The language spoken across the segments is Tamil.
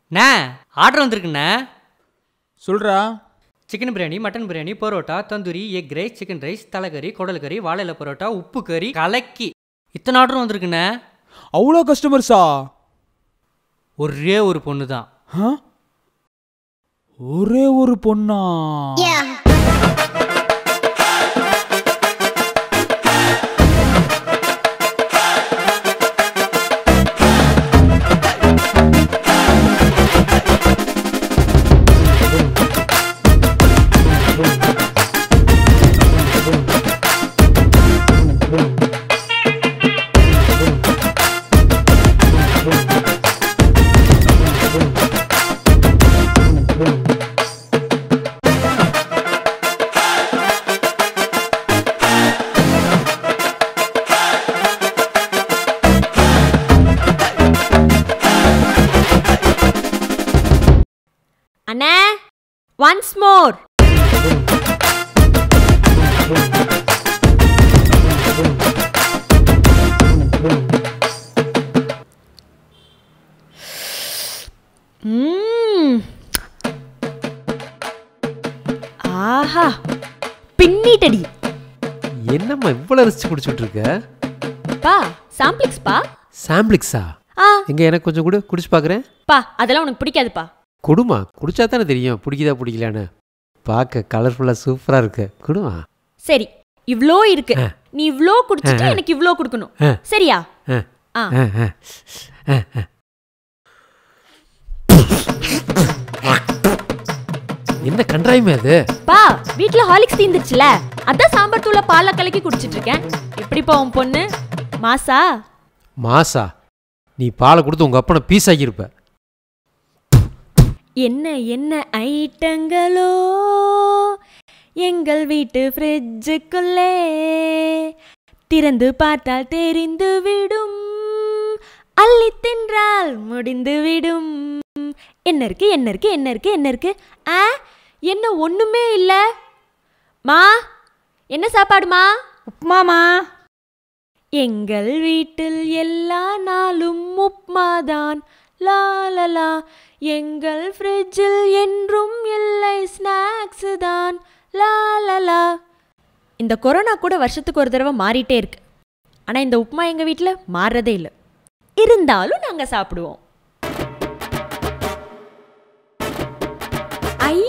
அண்ணா ஆர்டர் வந்திருக்குண்ணே சொல்றா chicken biryani mutton biryani parotta tandoori egg rice chicken rice தலைக்கறி குடல் கறி வாழையில பரோட்டா உப்பு கறி கலக்கி இத்தனை ஆர்டர் வந்திருக்குண்ணே அவ்வளோ கஸ்டமர்ஸா ஒரே ஒரு பொண்ணு தான் ஆ? ஒரே ஒரு பொண்ணா அண்ணே ஒன்ஸ் மோர் ஆஹா பின்னிட்டடி என்னம்மா இவ்வளோ ரசிச்சு குடிச்சிட்டு இருக்க பா சாம்பிளிக்ஸ் பா சாம்பிளிக்ஸா ஆ எங்க எனக்கு கொஞ்சம் கொடு குடிச்சு பார்க்குறேன் பா அதெல்லாம் உனக்கு பிடிக்காதுப்பா குடுமா குடிச்சா தானே தெரியும் பிடிக்குதா பிடிக்கலான்னு பார்க்க கலர்ஃபுல்லாக சூப்பராக இருக்கு குடுமா சரி இவ்ளோ இருக்கு ஆ. நீ இவ்ளோ குடிச்சிட்டு ஆ, ஆ. எனக்கு இவ்ளோ கொடுக்கணும் ஆ. சரியா ஆ. ஆ ஆ, ஆ. ஆ, ஆ. என்ன கன்றாயுமே அது பா வீட்ல ஹாலிக்ஸ் தீந்துச்சுல அதான் சாம்பார் தூள பால்ல கலக்கி குடிச்சிட்டு இருக்கேன் எப்படிப்பா உன் பொண்ணு மாசா மாசா நீ பாலை கொடுத்து உங்க அப்பனை பீஸ் ஆக்கியிருப்ப என்ன என்ன ஐட்டங்களோ எங்கள் வீட்டு ஃப்ரிட்ஜுக்குள்ளே திறந்து பார்த்தால் தெரிந்து விடும் அள்ளி தின்றால் முடிந்து விடும் என்ன இருக்கு என்ன இருக்கு என்ன இருக்கு என்ன இருக்கு ஆ என்ன ஒண்ணுமே இல்ல மா என்ன சாப்பாடுமா உப்மாமா எங்கள் வீட்டில் எல்லா நாளும் உப்மாதான் லா லா லா எங்கள் ஃப்ரிட்ஜில் என்றும் இல்லை ஸ்நாக்ஸ் தான் லா லா லா இந்த கொரோனா கூட வருஷத்துக்கு ஒரு தடவை மாறிட்டே இருக்கு ஆனால் இந்த உப்மா எங்கள் வீட்டில் மாறுறதே இல்லை இருந்தாலும் நாங்கள் சாப்பிடுவோம் I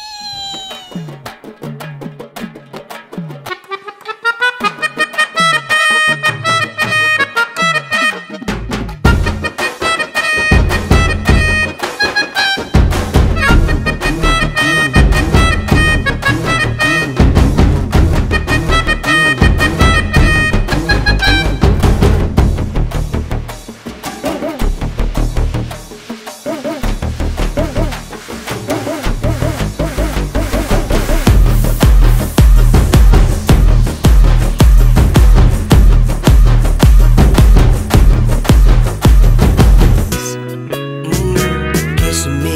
kissing me.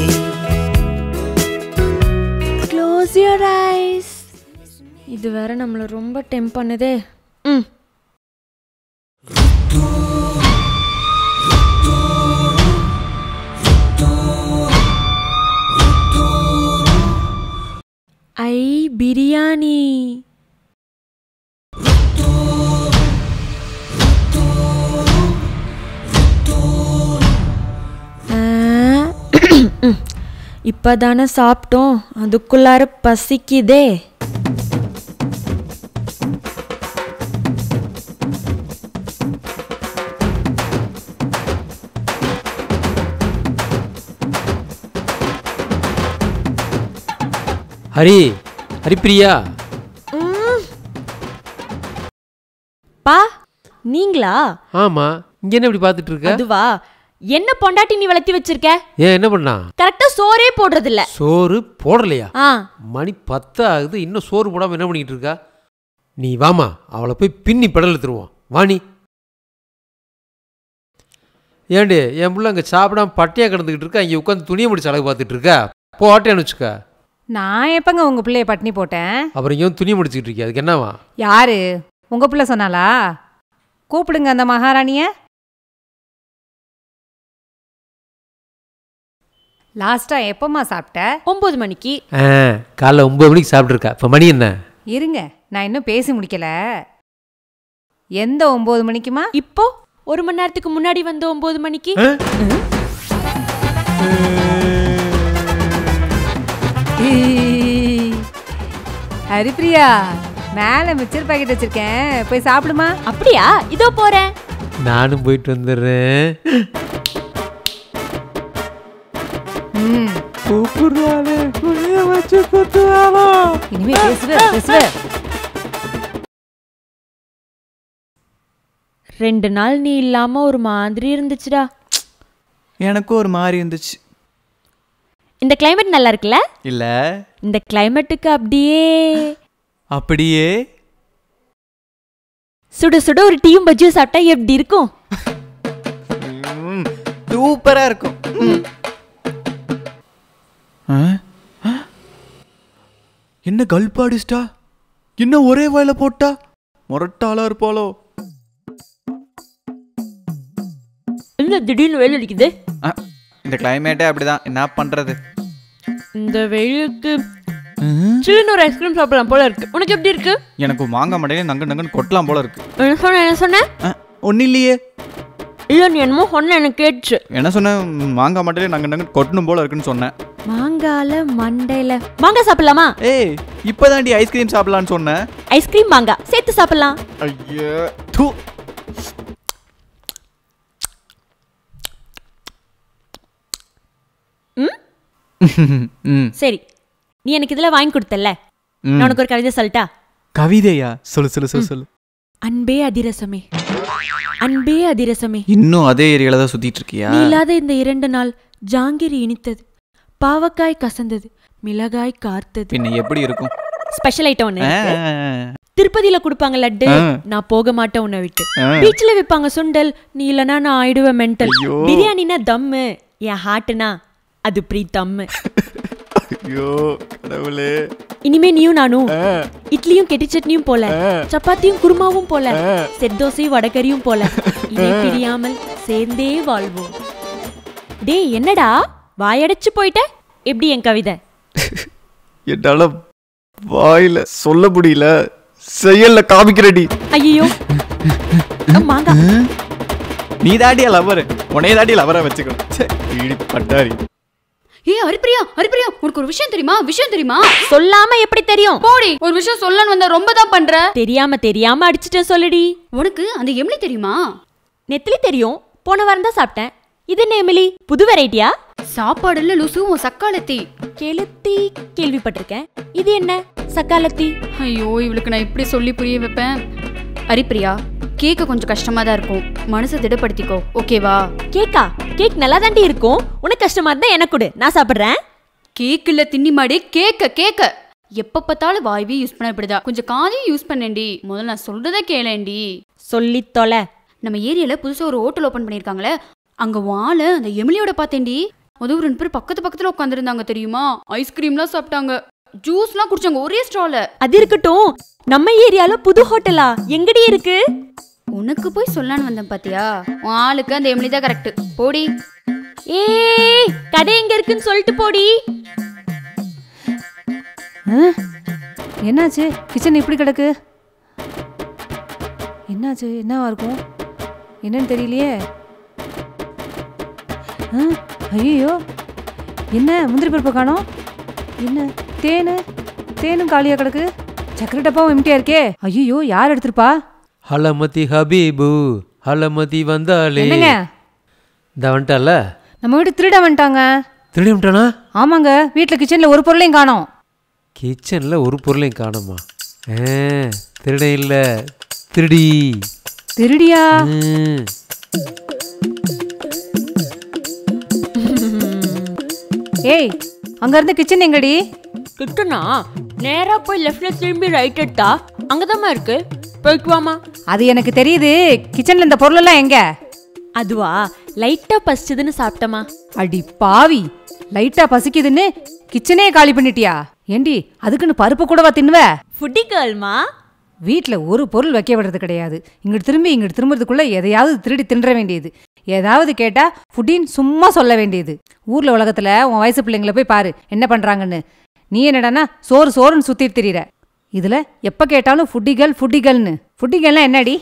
Close your eyes இது வேற நம்மளை ரொம்ப டெம்ப் பண்ணுதே ம் ஐ பிரியாணி ஆ, இப்பதானே சாப்பிட்டோம் அதுக்குள்ளார பசிக்குதே ஹரி ஹரிப்பிரியா பா நீங்களா ஆமா இங்க என்ன இப்படி பார்த்துட்டு இருக்க அதுவா என்ன பொண்டாட்டி நீ வளர்த்தி வச்சிருக்க ஏன் என்ன பண்ணா கரெக்டா சோறே போடுறது இல்ல சோறு போடலையா ஆ மணி பத்து ஆகுது இன்னும் சோறு போடாம என்ன பண்ணிக்கிட்டு இருக்கா நீ வாமா அவளை போய் பின்னி பெடல் தருவோம் வாணி ஏண்டி என் புள்ள அங்கே சாப்பிடாம பட்டியா கிடந்துக்கிட்டு இருக்கா இங்கே உட்காந்து துணியை முடிச்சு அழகு பார்த்துட்டு இருக்கா போ ஆட்டேன்னு வச்சுக்க நான் எப்பங்க உங்க பிள்ளைய பட்டினி போட்டேன் அப்புறம் இங்கே வந்து துணி முடிச்சுக்கிட்டு இருக்கியா அதுக்கு என்னவா யாரு உங்க பிள்ளை சொன்னாலா கூப்பிடுங்க அந்த மகாராணிய லாஸ்டா எப்பமா சாப்பிட்ட ஒன்பது மணிக்கு ஆ காலைல ஒம்பது மணிக்கு சாப்பிட்ருக்கா இப்போ மணி என்ன இருங்க நான் இன்னும் பேசி முடிக்கல எந்த ஒன்பது மணிக்குமா இப்போ ஒரு மணி நேரத்துக்கு முன்னாடி வந்த ஒன்பது மணிக்கு ஆ? ஹரிப்ரியா மேல மிச்சர் பாக்கெட் வச்சிருக்கேன் போய் சாப்பிடுமா அப்படியா இதோ போறேன் நானும் போயிட்டு வந்துடுறேன் ம் கூப்பிடுறாளே குழிய வச்சு குத்துவாளோ இனிமே பேசுவ பேசுவ ரெண்டு நாள் நீ இல்லாம ஒரு மாதிரி இருந்துச்சுடா எனக்கும் ஒரு மாதிரி இருந்துச்சு இந்த climate நல்லா இருக்குல்ல இல்ல இந்த கிளைமேட்டுக்கு அப்படியே அப்படியே சுட சுட ஒரு டீயும் பஜ்ஜியும் சாப்பிட்டா எப்படி இருக்கும் சூப்பரா இருக்கும் ம். ஆ? ஆ? என்ன கல்பாடிஸ்டா என்ன ஒரே வாயில போட்டா முரட்டாளா இருப்பாளோ என்ன திடீர்னு வெயில் அடிக்குது ஆ, இந்த கிளைமேட்டே அப்படிதான் என்ன பண்றது இந்த வெயிலுக்கு ம். சில்லுன்னு ஒரு ஐஸ்கிரீம் சாப்பிடலாம் போல இருக்கு உனக்கு எப்படி இருக்கு எனக்கு மாங்காய் மடையில நங்கு நங்குன்னு கொட்டலாம் போல இருக்கு என்ன சொன்ன என்ன சொன்ன ஆ, ஒண்ணும் இல்லையே இல்ல நீ என்னமோ சொன்ன எனக்கு கேட்டுச்சு என்ன சொன்னேன் மாங்காய் மட்டையில நங்கு நங்கு கொட்டணும் போல இருக்குன்னு சொன்னேன் மாங்கால மண்டையில மாங்காய் சாப்பிடலாமா ஏய் இப்போதாண்டி ஐஸ்கிரீம் சாப்பிடலான்னு சொன்னேன் ஐஸ்கிரீம் மாங்காய் சேர்த்து சாப்பிடலாம் ஐயோ தூ ம் சரி நீ எனக்கு இதுல வாங்கி கொடுத்தல்ல ம். நான் உனக்கு ஒரு கவிதை சொல்லட்டா கவிதையா சொல்லு சொல்லு சொல்லு சொல்லு அன்பே அதிரசமே அன்பே அதிரசமே இன்னும் அதே ஏரியால தான் சுத்திட்டு இருக்கியா நீ இல்லாத இந்த இரண்டு நாள் ஜாங்கிரி இனித்தது பாவக்காய் கசந்தது மிளகாய் கார்த்தது பின்ன எப்படி இருக்கும் ஸ்பெஷல் ஐட்டம் ஒண்ணு ஆ, இருக்கு. திருப்பதியில கொடுப்பாங்க லட்டு ஆ. நான் போக மாட்டேன் உன்னை விட்டு ஆ. பீச்ல விப்பாங்க சுண்டல் நீ இல்லனா நான் ஆயிடுவேன் மென்டல் ஐயோ. பிரியாணினா தம்மு என் ஹார்ட்னா அது பிரீத்தம்மு ஐயோ கடவுளே இனிமே நீயும் நானும் இட்லியும் கெட்டி சட்னியும் போல சப்பாத்தியும் குருமாவும் போல செட் தோசையும் வடகரியும் போல இதை பிரியாமல் சேர்ந்தே வாழ்வோம் டேய் என்னடா வாயடைச்சு போயிட்ட எப்படி என் கவிதை என்னால வாயில சொல்ல முடியல செயல்ல காமிக்கிறடி ஐயோ மாங்கா நீ தாண்டியா லவர் உனைய தாண்டி லவரா வச்சுக்கணும் ச்சே, இடி பட்டாரி ஏய் ஹரிப்பிரியா ஹரிப்பிரியா உனக்கு ஒரு விஷயம் தெரியுமா விஷயம் தெரியுமா சொல்லாம எப்படி தெரியும் போடி ஒரு விஷயம் சொல்லன்னு வந்தா ரொம்ப தான் பண்ற தெரியாம தெரியாம அடிச்சுட்டேன் சொல்லுடி உனக்கு அந்த எம்லி தெரியுமா நெத்திலி தெரியும் போன வாரம் தான் சாப்பிட்டேன் இது என்ன எமிலி புது வெரைட்டியா சாப்பாடுல லுசு உன் சக்காலத்தி கெளுத்தி கேள்விப்பட்டிருக்கேன் இது என்ன சக்காலத்தி ஐயோ இவளுக்கு நான் எப்படி சொல்லி புரிய வைப்பேன் ஹரிப்பிரியா கேட்க கொஞ்சம் கஷ்டமா தான் இருக்கும் மனசை திடப்படுத்திக்கோ ஓகேவா கேக்கா கேக் நல்லா தாண்டி இருக்கும் உனக்கு கஷ்டமா இருந்தா எனக்கு கொடு நான் சாப்பிடுறேன் கேக் இல்ல தின்னி மாடி கேக்க கேக்க எப்ப பார்த்தாலும் வாய்வே யூஸ் பண்ண இப்படிதான் கொஞ்சம் காதையும் யூஸ் பண்ணேன்டி முதல்ல நான் சொல்றத கேளேன்டி சொல்லி தொலை நம்ம ஏரியால புதுசா ஒரு ஹோட்டல் ஓபன் பண்ணிருக்காங்களே அங்க வாழ அந்த எமிலியோட பார்த்தேன்டி அதுவும் ரெண்டு பேர் பக்கத்து பக்கத்துல உட்காந்துருந்தாங்க தெரியுமா ஐஸ்கிரீம்லாம் சாப்பிட்டாங்க ஜூஸ்லாம் குடிச்சாங்க ஒரே ஸ்டால்ல அது இருக்கட்டும் நம்ம ஏரியால புது ஹோட்டலா எங்கடி இருக்கு உனக்கு போய் சொல்லலான்னு வந்தேன் பாத்தியா உன் ஆளுக்கு அந்த எமிலி தான் கரெக்ட் போடி ஏய் கடை எங்க இருக்குன்னு சொல்லிட்டு போடி ஆ? என்னாச்சு கிச்சன் இப்படி கிடக்கு என்னாச்சு என்னவா இருக்கும் என்னன்னு தெரியலையே ஐயோ என்ன முந்திரி பருப்பு காணோம் என்ன தேனு தேனும் காலியா கிடக்கு சக்கரை டப்பாவும் எம்டியா இருக்கே ஐயோ யார் எடுத்திருப்பா ஹலமதி ஹபீபு ஹலமதி வந்தாலே என்னங்க இந்த வந்துட்டால நம்ம வீட்டு திருட வந்துட்டாங்க திருடி விட்டானா ஆமாங்க வீட்டில் கிச்சனில் ஒரு பொருளையும் காணோம் கிச்சனில் ஒரு பொருளையும் காணுமா ஆ திருடன் இல்லை திருடி திருடியா ம். ஏய் அங்க இருந்த கிச்சன் எங்கடி கிட்டனா நேரா போய் லெஃப்ட்ல திரும்பி ரைட் எடுத்தா அங்கதாம்மா இருக்கு போயிட்டு வாமா அது எனக்கு தெரியுது கிச்சன்ல இந்த பொருளெல்லாம் எங்க அதுவா லைட்டா பசிச்சதுன்னு சாப்பிட்டமா அடி பாவி லைட்டா பசிக்குதுன்னு கிச்சனே காலி பண்ணிட்டியா ஏண்டி அதுக்குன்னு பருப்பு கூடவா தின்னுவ ஃபுட்டி கேர்ள்மா வீட்டில் ஒரு பொருள் வைக்க விடுறது கிடையாது இங்கிட்டு திரும்பி இங்கிட்டு திரும்புறதுக்குள்ள எதையாவது திருடி தின்ற வேண்டியது ஏதாவது கேட்டா ஃபுட்டின்னு சும்மா சொல்ல வேண்டியது ஊர்ல உலகத்துல உன் வயசு பிள்ளைங்கள போய் பாரு என்ன பண்றாங்கன்னு நீ என்னடான்னா சோறு சோறுன்னு சுத்திட்டு திரியிற இதுல எப்ப கேட்டாலும் ஃபுட்டிகள் ஃபுட்டிகள்னு ஃபுட்டிகள்னா என்னடி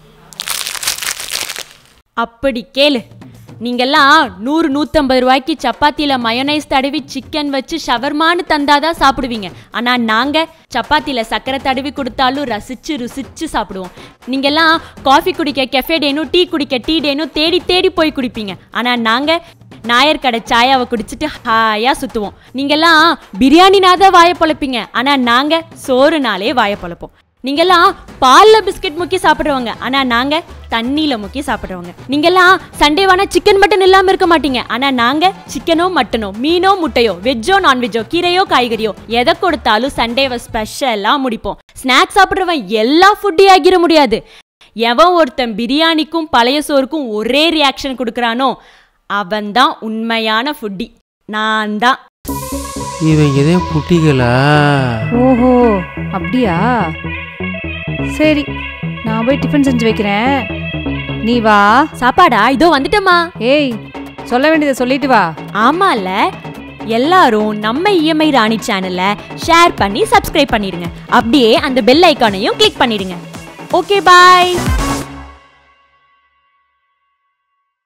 அப்படி கேளு நீங்கெல்லாம் நூறு நூற்றம்பது ரூபாய்க்கு சப்பாத்தியில் மயோனைஸ் தடவி சிக்கன் வச்சு ஷவர்மான்னு தந்தாதான் சாப்பிடுவீங்க ஆனால் நாங்கள் சப்பாத்தியில் சக்கரை தடவி கொடுத்தாலும் ரசிச்சு ருசிச்சு சாப்பிடுவோம் நீங்கெல்லாம் காஃபி குடிக்க கெஃபே டேனும் டீ குடிக்க டீ டேனும் தேடி தேடி போய் குடிப்பீங்க ஆனால் நாங்கள் நாயர் கடை சாயாவை குடிச்சிட்டு ஹாயாக சுற்றுவோம் நீங்கெல்லாம் பிரியாணினாதான் வாயை பொழப்பீங்க ஆனால் நாங்கள் சோறுனாலே வாயை பொழப்போம் நீங்கெல்லாம் பால்ல பிஸ்கட் முக்கி சாப்பிடுறவங்க ஆனா நாங்க தண்ணியில முக்கி சாப்பிடுறவங்க நீங்கெல்லாம் சண்டே வேணா சிக்கன் மட்டன் இல்லாம இருக்க மாட்டீங்க ஆனா நாங்க சிக்கனோ மட்டனோ மீனோ முட்டையோ வெஜ்ஜோ நான்வெஜ்ஜோ கீரையோ காய்கறியோ எதை கொடுத்தாலும் சண்டேவை ஸ்பெஷலா முடிப்போம் ஸ்நாக்ஸ் சாப்பிடுறவன் எல்லா ஃபுட்டி ஆகிர முடியாது எவன் ஒருத்தன் பிரியாணிக்கும் பழைய சோறுக்கும் ஒரே ரியாக்ஷன் கொடுக்குறானோ அவன்தான் உண்மையான ஃபுட்டி நான் தான் இவங்க இதே குட்டிகளா ஓஹோ அப்படியா சரி நான் போய் டிஃபன் செஞ்சு வைக்கிறேன் நீ வா சாப்பாடா இதோ வந்துட்டமா ஏய் சொல்ல வேண்டியதை சொல்லிட்டு வா ஆமால எல்லாரும் நம்ம இஎம்ஐ ராணி சேனலை ஷேர் பண்ணி சப்ஸ்கிரைப் பண்ணிடுங்க அப்படியே அந்த பெல் ஐக்கானையும் கிளிக் பண்ணிடுங்க ஓகே பாய்